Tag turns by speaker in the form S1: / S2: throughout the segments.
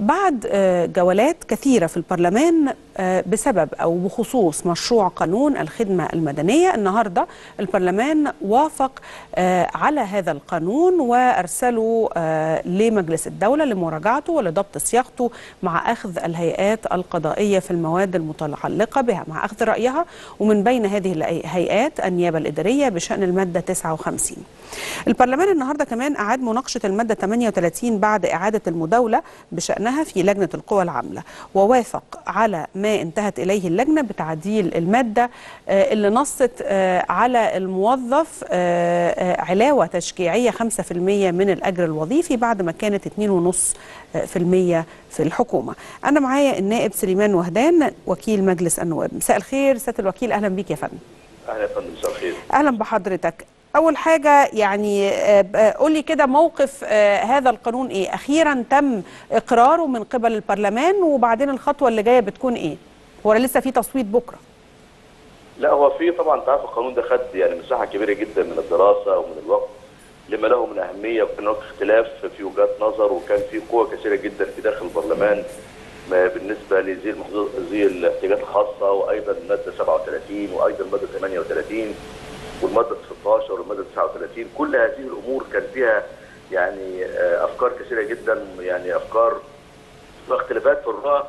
S1: بعد آه، جولات كثيرة في البرلمان آه، بسبب أو بخصوص مشروع قانون الخدمة المدنية النهاردة البرلمان وافق آه، على هذا القانون وأرسله آه، لمجلس الدولة لمراجعته ولضبط صياغته مع أخذ الهيئات القضائية في المواد المتعلقة بها مع أخذ رأيها ومن بين هذه الهيئات النيابة الإدارية بشأن المادة 59 البرلمان النهاردة كمان أعاد مناقشة المادة 38 بعد إعادة المداولة بشأنها في لجنة القوى العاملة ووافق على ما انتهت إليه اللجنة بتعديل المادة آه، اللي نصت آه، على الموظف آه، آه، علاوة تشجيعية 5% من الأجر الوظيفي بعد ما كانت 2.5% في الحكومة أنا معايا النائب سليمان وهدان وكيل مجلس النواب مساء الخير سيادة الوكيل أهلا بيك يا فندم
S2: اهلا يا فندم مساء الخير
S1: اهلا بحضرتك اول حاجه يعني آه، آه، قولي كده موقف آه، هذا القانون ايه اخيرا تم اقراره من قبل البرلمان وبعدين الخطوه اللي جايه بتكون ايه هو لسه في تصويت بكره
S2: لا هو في طبعا انت عارف القانون ده خد يعني مساحه كبيره جدا من الدراسه ومن الوقت لما له من اهميه وكان هناك اختلاف في وجهات نظر وكان في قوى كثيره جدا في داخل البرلمان ما بالنسبه لذي المحظوظ ذي الاحتياجات الخاصه وايضا الماده 37 وايضا الماده 38 والماده 16 والماده 39 كل هذه الامور كان فيها يعني آه، افكار كثيره جدا يعني افكار واختلافات في الراي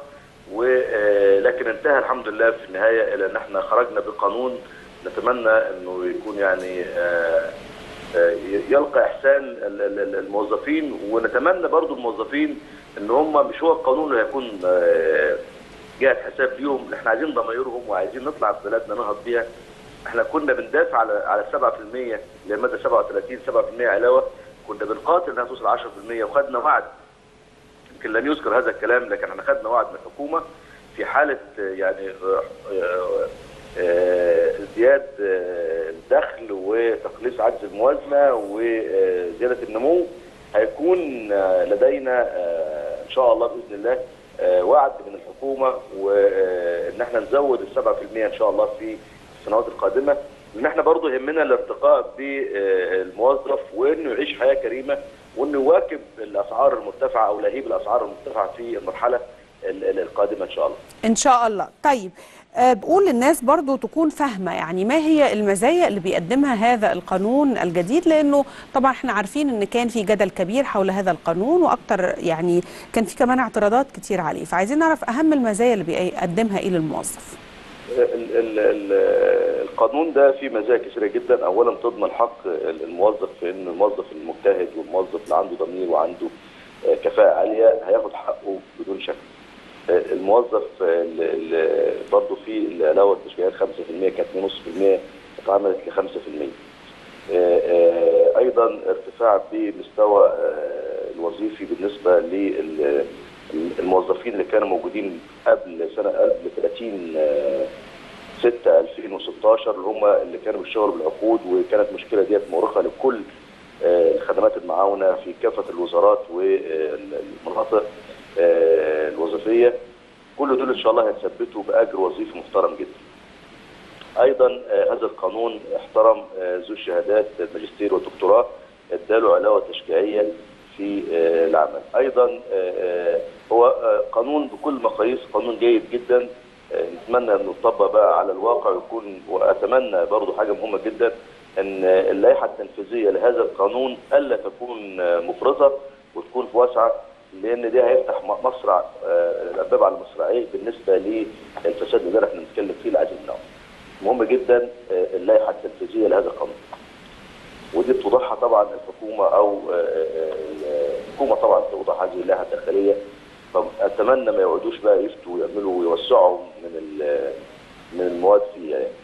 S2: ولكن انتهى الحمد لله في النهايه الى ان احنا خرجنا بقانون نتمنى انه يكون يعني آه، آه، يلقى احسان ال- ال- ال- الموظفين ونتمنى برضو الموظفين ان هم مش هو القانون اللي هيكون آه، جهه حساب ليهم احنا عايزين ضمايرهم وعايزين نطلع في بلدنا ننهض بيها احنا كنا بندافع على على 7% اللي هي ماده 37 7% علاوه كنا بنقاتل انها توصل 10% وخدنا وعد يمكن لم يذكر هذا الكلام لكن احنا خدنا وعد من الحكومه في حاله آه، يعني آه، آه، آه، ازدياد آه، الدخل وتقليص عجز الموازنه وزياده النمو هيكون آه، لدينا آه، ان شاء الله باذن الله آه، وعد من الحكومه وان احنا نزود ال 7% ان شاء الله في السنوات القادمه لان احنا برضه يهمنا الارتقاء بالموظف وانه يعيش حياه كريمه وانه يواكب الاسعار المرتفعه او لهيب الاسعار المرتفعه في المرحله ال- ال- القادمه ان شاء الله.
S1: ان شاء الله طيب آه، بقول للناس برضو تكون فاهمة يعني ما هي المزايا اللي بيقدمها هذا القانون الجديد لأنه طبعا احنا عارفين أن كان في جدل كبير حول هذا القانون وأكتر يعني كان في كمان اعتراضات كتير عليه فعايزين نعرف أهم المزايا اللي بيقدمها إيه للموظف
S2: ال- ال- ال- القانون ده فيه مزايا كثيره جدا اولا تضمن حق الموظف في ان الموظف المجتهد والموظف اللي عنده ضمير وعنده آه، كفاءه عاليه هياخد حقه بدون شك آه، الموظف برضه في العلاوه التشجيعيه 5% كانت 2.5% اتعملت ل 5% آه، آه، ايضا ارتفاع بمستوى آه، الوظيفي بالنسبه للموظفين اللي كانوا موجودين قبل سنه قبل 30 آه، 6 2016 اللي هم اللي كانوا بيشتغلوا بالعقود وكانت المشكله ديت مؤرقه لكل آه، الخدمات المعاونه في كافه الوزارات والمناطق آه، الوظيفيه كل دول ان شاء الله هيتثبتوا باجر وظيفي محترم جدا. ايضا آه، هذا القانون احترم آه، ذو الشهادات الماجستير والدكتوراه اداله علاوه تشجيعيه في آه، العمل. ايضا آه، آه، هو آه، قانون بكل مقاييس قانون جيد جدا آه، نتمنى انه يطبق بقى على الواقع ويكون واتمنى برضه حاجه مهمه جدا ان اللائحه التنفيذيه لهذا القانون الا تكون آه، مفرطه وتكون واسعه لان ده هيفتح م- مصرع آه، الابواب على المصراعيه بالنسبه للفساد الاداري احنا بنتكلم فيه العاجل منه. مهم جدا آه، اللائحه التنفيذيه لهذا القانون. ودي بتوضحها طبعا الحكومه او آه، آه، الحكومه طبعا توضح هذه اللائحه الداخليه فاتمنى ما يقعدوش بقى يفتوا ويعملوا ويوسعوا من ال- من المواد فيها يعني.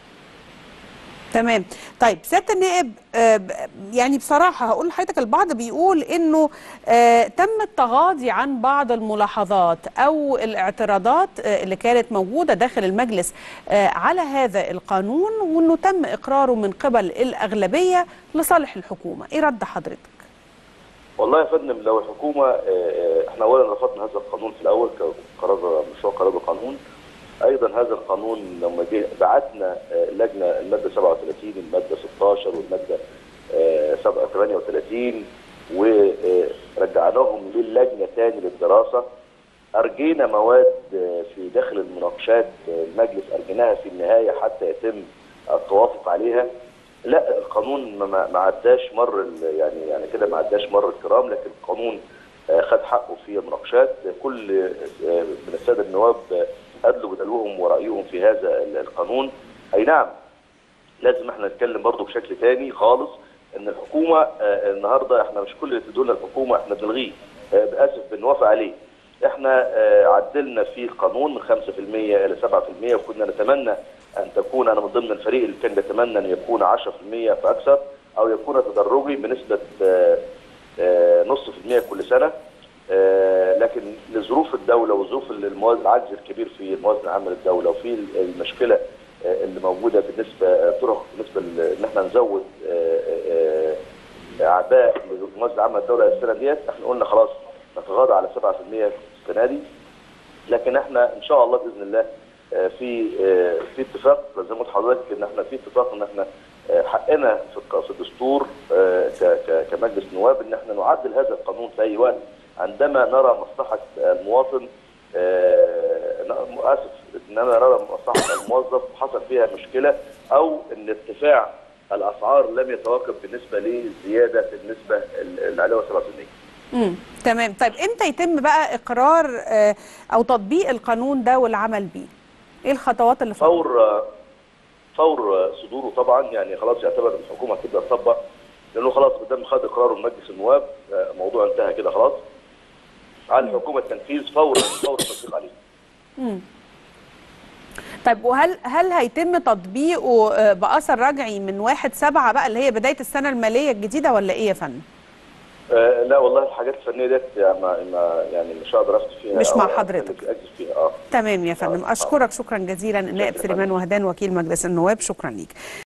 S1: تمام طيب سياده النائب آه، ب- يعني بصراحه هقول لحضرتك البعض بيقول انه آه، تم التغاضي عن بعض الملاحظات او الاعتراضات آه، اللي كانت موجوده داخل المجلس آه، على هذا القانون وانه تم اقراره من قبل الاغلبيه لصالح الحكومه ايه رد حضرتك
S2: والله يا فندم لو الحكومه آه، آه، احنا اولا رفضنا هذا القانون في الاول كقرار مشروع قرار قانون ايضا هذا القانون لما جه بعتنا آه، لجنه الماده 37 الماده 16 والماده آه، 38 ورجعناهم للجنه تاني للدراسه ارجينا مواد في داخل المناقشات المجلس ارجيناها في النهايه حتى يتم التوافق عليها لا القانون ما ما عداش مر يعني يعني كده ما عداش مر الكرام لكن القانون خد حقه في المناقشات كل من الساده النواب ادلوا بدلوهم ورايهم في هذا القانون اي نعم لازم احنا نتكلم برضه بشكل تاني خالص ان الحكومه النهارده احنا مش كل اللي تدولنا الحكومه احنا بنلغيه باسف بنوافق عليه احنا عدلنا في القانون من 5% الى 7% وكنا نتمنى ان تكون انا من ضمن الفريق اللي كان بيتمنى ان يكون 10% فاكثر او يكون تدرجي بنسبه نص في المية كل سنه لكن لظروف الدوله وظروف العجز الكبير في الموازنه العامه للدوله وفي المشكله اللي موجوده بالنسبه طرق بالنسبه ان احنا نزود اعباء الموازنه العامه للدوله السنه ديت احنا قلنا خلاص نتغاضى على 7% السنه دي لكن احنا ان شاء الله باذن الله في في اتفاق زي ما قلت لحضرتك ان احنا في اتفاق ان احنا حقنا في الدستور كمجلس نواب ان احنا نعدل هذا القانون في اي وقت عندما نرى مصلحه المواطن اسف اننا نرى مصلحه الموظف حصل فيها مشكله او ان ارتفاع الاسعار لم يتواكب بالنسبه للزياده بالنسبه العلاوه 7%.
S1: امم تمام طيب امتى يتم بقى اقرار او تطبيق القانون ده والعمل بيه؟ ايه الخطوات اللي
S2: فور فور صدوره طبعا يعني خلاص يعتبر الحكومه هتبدا تطبق لانه خلاص ما دام خد اقراره مجلس النواب موضوع انتهى كده خلاص على الحكومه التنفيذ فورا فور التطبيق عليه.
S1: امم طيب وهل هل هيتم تطبيقه باثر رجعي من 1 7 بقى اللي هي بدايه السنه الماليه الجديده ولا ايه يا فندم؟
S2: آه لا والله الحاجات الفنيه ديت يعني, ما يعني مش هقدر افتي فيها
S1: مش مع حضرتك
S2: فيها اه
S1: تمام يا فندم اشكرك شكرا جزيلا النائب سليمان وهدان وكيل مجلس النواب شكرا ليك